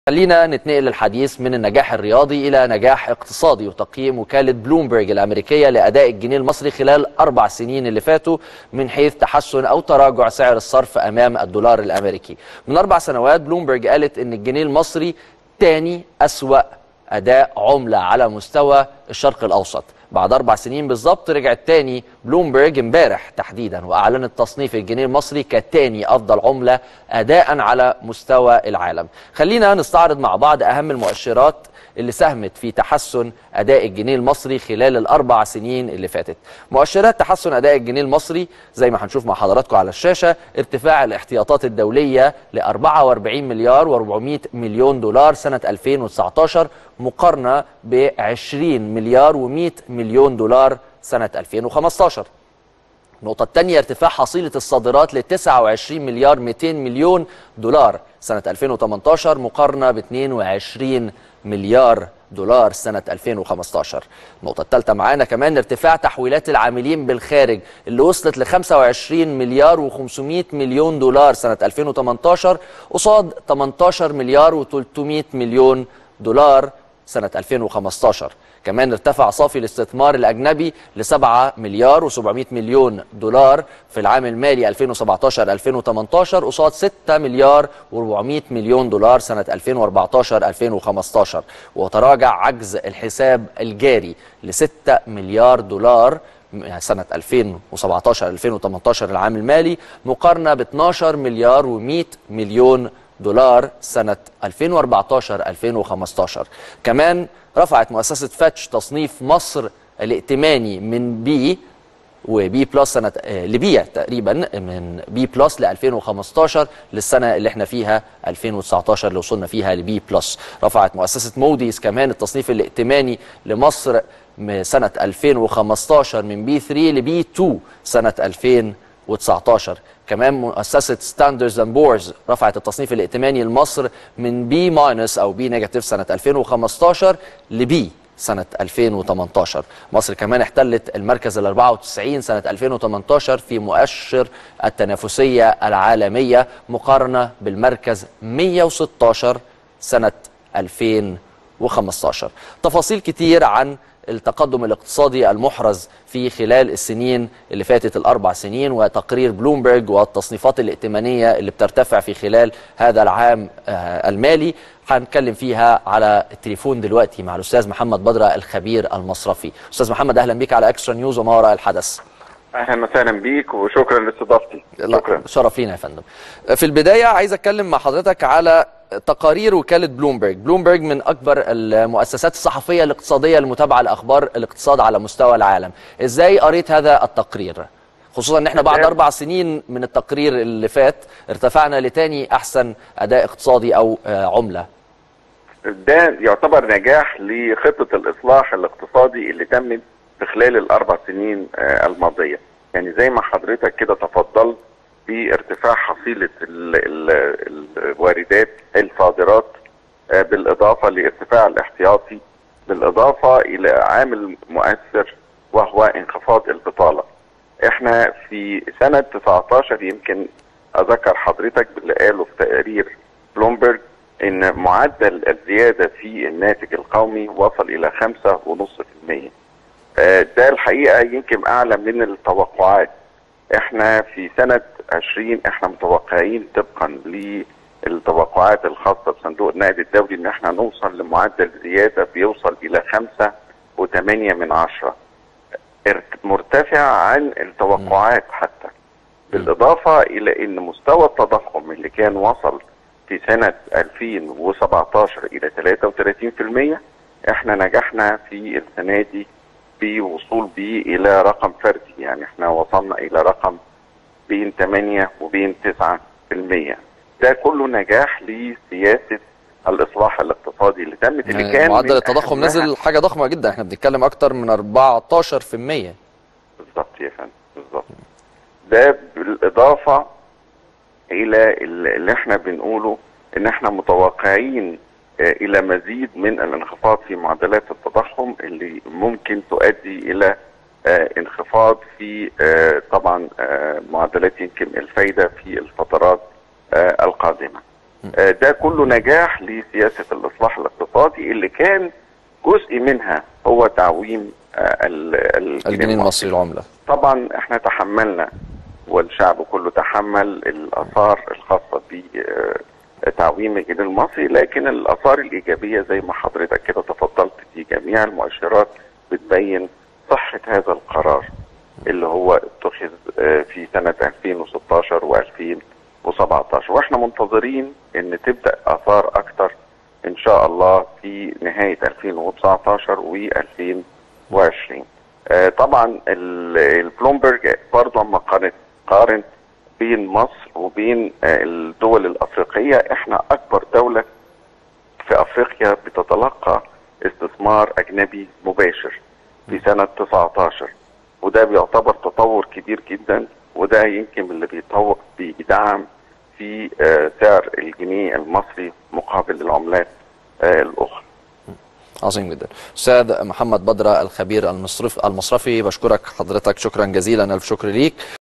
خلينا نتنقل الحديث من النجاح الرياضي إلى نجاح اقتصادي وتقييم وكالة بلومبرج الأمريكية لأداء الجنيه المصري خلال أربع سنين اللي فاتوا من حيث تحسن أو تراجع سعر الصرف أمام الدولار الأمريكي من أربع سنوات بلومبرج قالت أن الجنيه المصري تاني أسوأ أداء عملة على مستوى الشرق الأوسط بعد أربع سنين بالظبط رجعت تاني بلومبرج امبارح تحديدا وأعلنت تصنيف الجنيه المصري كتاني أفضل عملة أداء على مستوى العالم خلينا نستعرض مع بعض أهم المؤشرات اللي ساهمت في تحسن أداء الجنيه المصري خلال الأربع سنين اللي فاتت مؤشرات تحسن أداء الجنيه المصري زي ما هنشوف مع حضراتكم على الشاشة ارتفاع الاحتياطات الدولية ل 44 مليار و400 مليون دولار سنة 2019 مقارنة ب 20 مليار و100 مليون دولار سنة 2015 النقطة الثانية ارتفاع حصيلة الصادرات ل 29 مليار 200 مليون دولار سنة 2018 مقارنة ب 22 مليار دولار سنة 2015 النقطة الثالثة معانا كمان ارتفاع تحويلات العاملين بالخارج اللي وصلت ل 25 مليار و500 مليون دولار سنة 2018 قصاد 18 مليار و300 مليون دولار سنة 2015 كمان ارتفع صافي الاستثمار الأجنبي ل 7 مليار و700 مليون دولار في العام المالي 2017-2018 قصاد 6 مليار و400 مليون دولار سنة 2014-2015 وتراجع عجز الحساب الجاري ل 6 مليار دولار سنة 2017-2018 العام المالي مقارنة ب 12 مليار و100 مليون دولار سنة 2014-2015 كمان رفعت مؤسسة فاتش تصنيف مصر الائتماني من بي وبي بلس سنة لبي تقريبا من بي بلس ل 2015 للسنة اللي احنا فيها 2019 اللي وصلنا فيها لبي بلس رفعت مؤسسة موديز كمان التصنيف الائتماني لمصر سنة 2015 من بي 3 لبي 2 سنة 2019 كمان مؤسسة ستاندرز اند بورز رفعت التصنيف الائتماني لمصر من بي ماينس او بي نيجاتيف سنة 2015 لبي سنة 2018 مصر كمان احتلت المركز ال 94 سنة 2018 في مؤشر التنافسية العالمية مقارنة بالمركز 116 سنة 2015 تفاصيل كتير عن التقدم الاقتصادي المحرز في خلال السنين اللي فاتت الأربع سنين وتقرير بلومبرج والتصنيفات الائتمانية اللي بترتفع في خلال هذا العام المالي هنتكلم فيها على التليفون دلوقتي مع الأستاذ محمد بدرة الخبير المصرفي أستاذ محمد أهلا بك على أكسترا نيوز وما وراء الحدث اهلا وسهلا بيك وشكرا لاستضافتي شكرا شرف لينا يا فندم في البدايه عايز اتكلم مع حضرتك على تقارير وكاله بلومبرج بلومبرج من اكبر المؤسسات الصحفيه الاقتصاديه المتابعه لاخبار الاقتصاد على مستوى العالم ازاي قريت هذا التقرير خصوصا ان احنا بعد اربع سنين من التقرير اللي فات ارتفعنا لتاني احسن اداء اقتصادي او عمله ده يعتبر نجاح لخطه الاصلاح الاقتصادي اللي تمت في خلال الاربع سنين الماضيه يعني زي ما حضرتك كده تفضلت بارتفاع حصيله ال ال الواردات الصادرات بالاضافه لارتفاع الاحتياطي بالاضافه الى عامل مؤثر وهو انخفاض البطاله احنا في سنه 19 يمكن اذكر حضرتك باللي قاله في تقرير بلومبرج ان معدل الزياده في الناتج القومي وصل الى 5.5% ده الحقيقه يمكن اعلى من التوقعات احنا في سنه 20 احنا متوقعين طبقا للتوقعات الخاصه بصندوق النقد الدولي ان احنا نوصل لمعدل زياده بيوصل الى 5 و8 من عشرة مرتفع عن التوقعات حتى بالاضافه الى ان مستوى التضخم اللي كان وصل في سنه 2017 الى 33% احنا نجحنا في السنه دي بوصول به الى رقم فردي يعني احنا وصلنا الى رقم بين 8 وبين 9% ده كله نجاح لسياسه الاصلاح الاقتصادي اللي تمت اللي يعني كان معدل التضخم نزل حاجه ضخمه جدا احنا بنتكلم اكتر من 14% بالظبط يا فندم بالظبط ده بالاضافه الى اللي احنا بنقوله ان احنا متوقعين الى مزيد من الانخفاض في معدلات التضخم اللي ممكن تؤدي الى انخفاض في طبعا معدلات يمكن الفايده في الفترات القادمه. آه، ده كله نجاح لسياسه الاصلاح الاقتصادي اللي كان جزء منها هو تعويم آه، ال- الجنيه المصري العمله طبعا احنا تحملنا والشعب كله تحمل الاثار الخاصه بتعويم الجنيه المصري لكن الاثار الايجابيه زي ما حضرتك كده تفضلت في جميع المؤشرات بتبين صحه هذا القرار اللي هو اتخذ آه، في سنه 2016 و2017 واحنا منتظرين ان تبدا اثار اكتر ان شاء الله في نهايه 2019 و2020 آه، طبعا ال- البلومبرج برضه اما قارن قارن بين مصر وبين آه، الدول الافريقيه احنا اكبر دوله في افريقيا بتتلقى استثمار اجنبي مباشر في سنه 19 وده بيعتبر تطور كبير جدا وده يمكن اللي بيطور بيدعم في آه، سعر الجنيه المصري مقابل العملات آه، الاخرى عظيم جدا استاذ محمد بدره الخبير المصرف المصرفي بشكرك حضرتك شكرا جزيلا الف شكر ليك